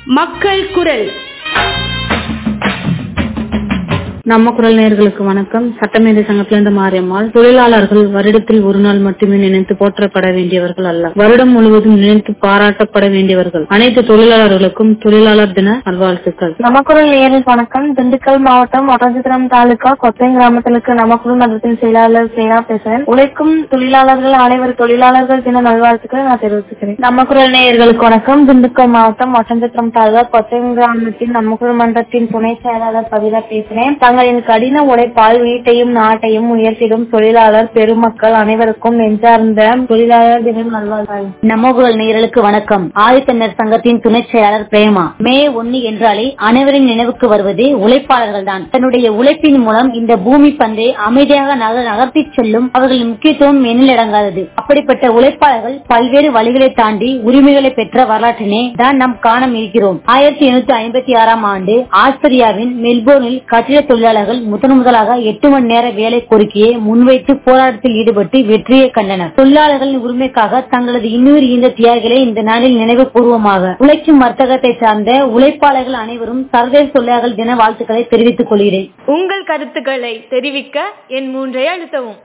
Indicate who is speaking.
Speaker 1: மக்கள் குரல்
Speaker 2: நம்ம குரல் நேயர்களுக்கு வணக்கம் சட்டமேதை சங்கத்திலிருந்து மாரியம்மாள் தொழிலாளர்கள் வருடத்தில் ஒரு நாள் மட்டுமே நினைத்து போற்றப்பட வேண்டியவர்கள் அல்ல வருடம் முழுவதும் நினைத்து பாராட்டப்பட வேண்டியவர்கள் அனைத்து தொழிலாளர்களுக்கும் தொழிலாளர் தின நல்வாழ்த்துக்கள்
Speaker 3: நமக்குரல் நேயர்களுக்கு வணக்கம் திண்டுக்கல் மாவட்டம் ஒட்டஞ்சித்திரம் தாலுகா கொத்தையம் கிராமத்திற்கு நமக்குரல் மன்றத்தின் செயலாளர் சேனா பேசுறேன் உழைக்கும் தொழிலாளர்கள் அனைவர் தொழிலாளர்கள் தின நல்வாழ்த்துக்களை நான் தெரிவிச்சுக்கிறேன் நமக்குரல் நேயர்களுக்கு வணக்கம் திண்டுக்கல் மாவட்டம் ஒட்டஞ்சித்திரம் தாலுகா கொத்தையம் கிராமத்தின் நமக்குரல் மன்றத்தின் துணை செயலாளர் பவிதா பேசுறேன் தங்களின் கடின உழைப்பால் வீட்டையும் நாட்டையும் உயர்த்திடும் தொழிலாளர் பெருமக்கள் அனைவருக்கும் நெஞ்சார்ந்த தொழிலாளர் தினம் நல்வாழ்த்துக்கள்
Speaker 4: நமகுரல் நேயர்களுக்கு வணக்கம் ஆதித்தமிழர் சங்கத்தின் துணை செயலாளர் பிரேமா மே ஒன்னு என்றாலே அனைவரின் நினைவுக்கு வருவது உழைப்பாளர்கள் தான் தன்னுடைய உழைப்பின் மூலம் இந்த பூமி பந்தை அமைதியாக நகர் நகர்த்தி செல்லும் அவர்களின் முக்கியத்துவம் எண்ணிலடங்காதது அப்படிப்பட்ட உழைப்பாளர்கள் பல்வேறு வழிகளை தாண்டி உரிமைகளை பெற்ற வரலாற்றினை தான் நாம் காண இருக்கிறோம் ஆயிரத்தி எண்ணூத்தி ஐம்பத்தி ஆறாம் ஆண்டு ஆஸ்திரியாவின் மெல்போர்னில் கட்டிட தொழிலாளர்கள் முதன் முதலாக எட்டு மணி நேர வேலை கோரிக்கையை முன்வைத்து போராட்டத்தில் ஈடுபட்டு வெற்றியை கண்டனர் தொழிலாளர்களின் உரிமைக்காக தங்களது இன்னொரு இந்த தியாகிகளை இந்த நாளில் நினைவு பூர்வமாக உழைக்கும் வர்த்தகத்தை சார்ந்த உழைப்பாளர்கள் அனைவரும் சர்வதேச தொழிலாளர்கள் தின வாழ்த்துக்களை தெரிவித்துக் கொள்கிறேன்
Speaker 1: உங்கள் கருத்துக்களை தெரிவிக்க என் மூன்றை அழுத்தவும்